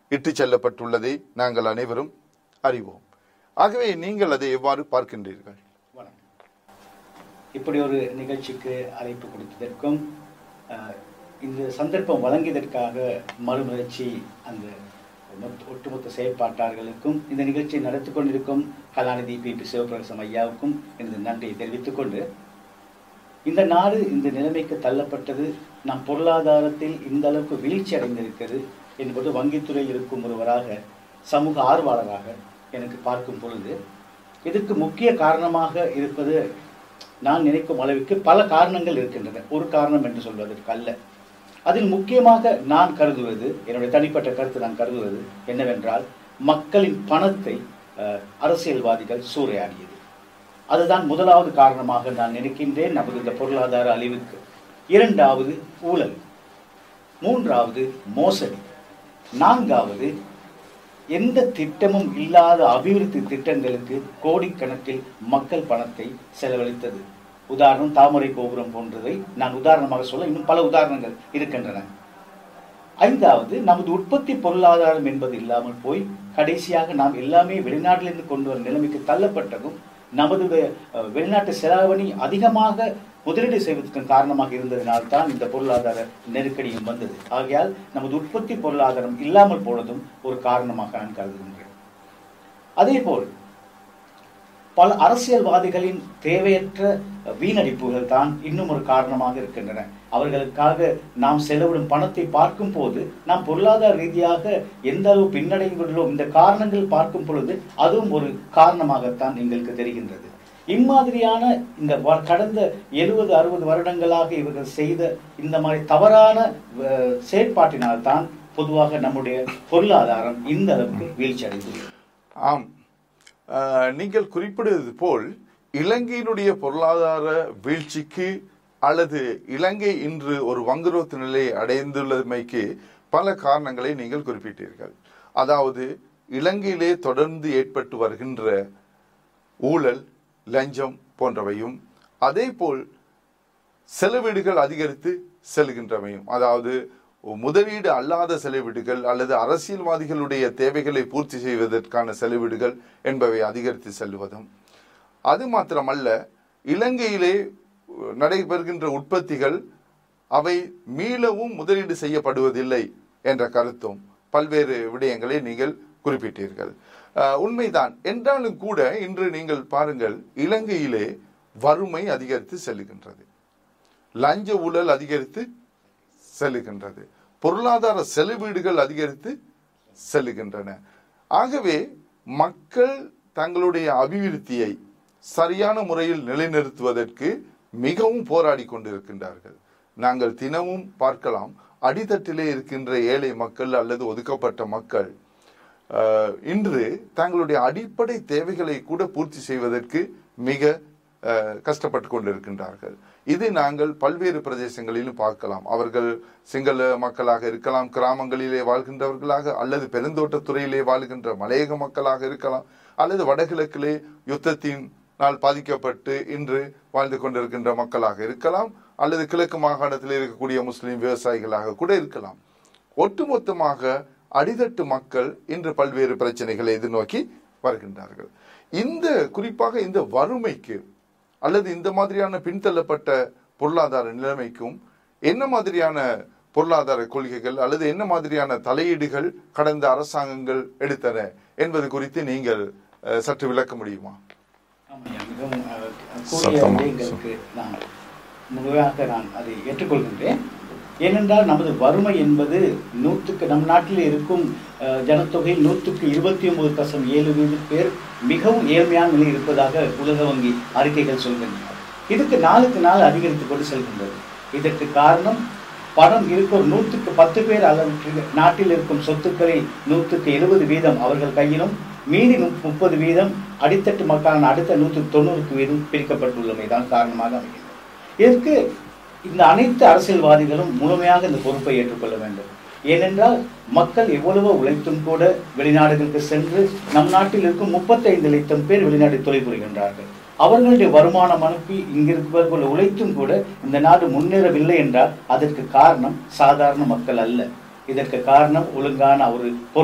இட்டுச் செல்லப்பட்டுள்ளதை நாங்கள் அனைவரும் அறிவோம் ஆகவே நீங்கள் அதை எவ்வாறு பார்க்கின்றீர்கள் வணக்கம் இப்படி ஒரு நிகழ்ச்சிக்கு அழைப்பு கொடுத்ததற்கும் அஹ், இந்த சந்தர்ப்பம் வழங்கியதற்காக மறுமலர்ச்சி அந்த மொத்த- ஒட்டுமொத்த செயற்பாட்டாளர்களுக்கும் இந்த நிகழ்ச்சியை நடத்தி கொண்டிருக்கும் கலாநிதி பி பி சிவபிரகாசம் ஐயாவுக்கும் எனது நன்றியை தெரிவித்துக் கொண்டு இந்த நாடு இந்த நிலைமைக்கு தள்ளப்பட்டது நம் பொருளாதாரத்தில் இந்த அளவுக்கு வீழ்ச்சி அடைந்திருக்கிறது என்பது வங்கித்துறையில் இருக்கும் ஒருவராக சமூக ஆர்வலராக எனக்கு பார்க்கும் பொழுது இதற்கு முக்கிய காரணமாக இருப்பது நான் நினைக்கும் அளவுக்கு பல காரணங்கள் இருக்கின்றன ஒரு காரணம் என்று சொல்வதற்கு அல்ல அதில் முக்கியமாக நான் கருதுவது என்னுடைய தனிப்பட்ட கருத்து நான் கருதுவது என்னவென்றால் மக்களின் பணத்தை அஹ், அரசியல்வாதிகள் சூறையாடியது அதுதான் முதலாவது காரணமாக நான் நினைக்கின்றேன் நமது இந்த பொருளாதார அழிவுக்கு இரண்டாவது ஊழல் மூன்றாவது மோசடி நான்காவது எந்த திட்டமும் இல்லாத அபிவிருத்தி திட்டங்களுக்கு கோடிக்கணக்கில் மக்கள் பணத்தை செலவழித்தது உதாரணம் தாமரை கோபுரம் போன்றதை நான் உதாரணமாக சொல்ல இன்னும் பல உதாரணங்கள் இருக்கின்றன ஐந்தாவது நமது உற்பத்தி பொருளாதாரம் என்பது இல்லாமல் போய் கடைசியாக நாம் எல்லாமே வெளிநாட்டிலிருந்து கொண்டு வரும் நிலைமைக்கு தள்ளப்பட்டதும் நமது வெ- அஹ் வெளிநாட்டு செலாவணி அதிகமாக முதலீடு செய்வதற்கு காரணமாக இருந்ததினால் தான் இந்த பொருளாதார நெருக்கடியும் வந்தது ஆகையால் நமது உற்பத்தி பொருளாதாரம் இல்லாமல் போனதும் ஒரு காரணமாக நான் கருதுகின்றேன் அதேபோல் பல அரசியல்வாதிகளின் தேவையற்ற வீணடிப்புகள் தான் இன்னும் ஒரு காரணமாக இருக்கின்றன அவர்களுக்காக நாம் செலவிடும் பணத்தை பார்க்கும் போது நாம் பொருளாதார ரீதியாக எந்த அளவு பின்னடைந்துள்ளோம் இந்த காரணங்கள் பார்க்கும் பொழுது அதுவும் ஒரு காரணமாகத்தான் எங்களுக்கு தெரிகின்றது இம்மாதிரியான இந்த வ- கடந்த எழுபது அறுபது வருடங்களாக இவர்கள் செய்த இந்த மாதிரி தவறான அஹ், செயற்பாட்டினால்தான் பொதுவாக நம்முடைய பொருளாதாரம் இந்த அளவுக்கு வீழ்ச்சி அடைந்துள்ளது ஆம் அஹ், நீங்கள் குறிப்பிடுவது போல் இலங்கையினுடைய பொருளாதார வீழ்ச்சிக்கு அல்லது இலங்கை இன்று ஒரு வங்குரோத்து நிலையை அடைந்துள்ளமைக்கு பல காரணங்களை நீங்கள் குறிப்பிட்டீர்கள் அதாவது இலங்கையிலே தொடர்ந்து ஏற்பட்டு வருகின்ற ஊழல் லஞ்சம் போன்றவையும் அதேபோல் செலவீடுகள் அதிகரித்து செல்கின்றமையும் அதாவது முதலீடு அல்லாத செலவீடுகள் அல்லது அரசியல்வாதிகளுடைய தேவைகளை பூர்த்தி செய்வதற்கான செலவீடுகள் என்பவை அதிகரித்து செல்வதும் அது மாத்திரமல்ல இலங்கையிலே நடைபெறுகின்ற உற்பத்திகள் அவை மீளவும் முதலீடு செய்யப்படுவதில்லை என்ற கருத்தும் பல்வேறு விடயங்களை நீங்கள் குறிப்பிட்டீர்கள் அஹ், உண்மைதான் என்றாலும் கூட இன்று நீங்கள் பாருங்கள் இலங்கையிலே வறுமை அதிகரித்து செல்லுகின்றது லஞ்ச ஊழல் அதிகரித்து செல்லுகின்றது பொருளாதார செலவீடுகள் அதிகரித்து செல்லுகின்றன ஆகவே மக்கள் தங்களுடைய அபிவிருத்தியை சரியான முறையில் நிலைநிறுத்துவதற்கு மிகவும் போராடி கொண்டிருக்கின்றார்கள் நாங்கள் தினமும் பார்க்கலாம் அடித்தட்டிலே இருக்கின்ற ஏழை மக்கள் அல்லது ஒதுக்கப்பட்ட மக்கள் அஹ், இன்று தங்களுடைய அடிப்படை தேவைகளை கூட பூர்த்தி செய்வதற்கு மிக அஹ், கஷ்டப்பட்டு கொண்டிருக்கின்றார்கள் இது நாங்கள் பல்வேறு பிரதேசங்களிலும் பார்க்கலாம் அவர்கள் சிங்கள மக்களாக இருக்கலாம் கிராமங்களிலே வாழ்கின்றவர்களாக அல்லது பெருந்தோட்டத்துறையிலே வாழ்கின்ற மலையக மக்களாக இருக்கலாம் அல்லது வடகிழக்கிலே யுத்தத்தினால் பாதிக்கப்பட்டு இன்று வாழ்ந்து கொண்டிருக்கின்ற மக்களாக இருக்கலாம் அல்லது கிழக்கு மாகாணத்தில் இருக்கக்கூடிய முஸ்லிம் விவசாயிகளாக கூட இருக்கலாம் ஒட்டுமொத்தமாக அடித்தட்டு மக்கள் இன்று பல்வேறு பிரச்சனைகளை எதிர்நோக்கி வருகின்றார்கள் இந்த குறிப்பாக இந்த வறுமைக்கு அல்லது இந்த மாதிரியான பின்தள்ளப்பட்ட பொருளாதார நிலைமைக்கும் என்ன மாதிரியான பொருளாதார கொள்கைகள் அல்லது என்ன மாதிரியான தலையீடுகள் கடந்த அரசாங்கங்கள் எடுத்தன என்பது குறித்து நீங்கள் அஹ், சற்று விளக்க முடியுமா ஆமாய்யா, மிகவும் அஹ், கூறிய சத்தமா, விடயங்களுக்கு நான் முழுமையாக நான் அதை ஏற்றுக்கொள்கின்றேன் ஏனென்றால் நமது வறுமை என்பது நூற்றுக்கு நம் நாட்டில் இருக்கும் அஹ், ஜனத்தொகையில் நூற்றுக்கு இருபத்தி ஒன்பது தசம் ஏழு வீத பேர் மிகவும் ஏழ்மையான நிலையில் இருப்பதாக உலக வங்கி அறிக்கைகள் சொல்கின்றன இதுக்கு நாளுக்கு நாள் அதிகரித்துக் கொண்டு செல்கின்றது இதற்கு காரணம் பணம் இருக்கும் நூற்றுக்கு பத்து பேர் அளவுக்கு நாட்டில் இருக்கும் சொத்துக்களில் நூற்றுக்கு எழுபது வீதம் அவர்கள் கையிலும் மீதி முப்~ முப்பது வீதம் அடித்தட்டு மக்களான அடுத்த நூற்றுக்கு தொண்ணூறுக்கு வீதம் பிரிக்கப்பட்டுள்ளமை தான் காரணமாக அமைகிறது இதற்கு இந்த அனைத்து அரசியல்வாதிகளும் முழுமையாக இந்த பொறுப்பை ஏற்றுக்கொள்ள வேண்டும் ஏனென்றால் மக்கள் எவ்வளவோ உழைத்தும் கூட வெளிநாடுகளுக்கு சென்று நம் நாட்டில் இருக்கும் முப்பத்தைந்து லட்சம் பேர் வெளிநாடு தொழில் புரிகின்றார்கள் அவர்களுடைய வருமானம் அனுப்பி இங்கிருப்பவர்கள் உழைத்தும் கூட இந்த நாடு முன்னேறவில்லை என்றால் அதற்கு காரணம் சாதாரண மக்கள் அல்ல இதற்கு காரணம் ஒழுங்கான ஒரு பொருள்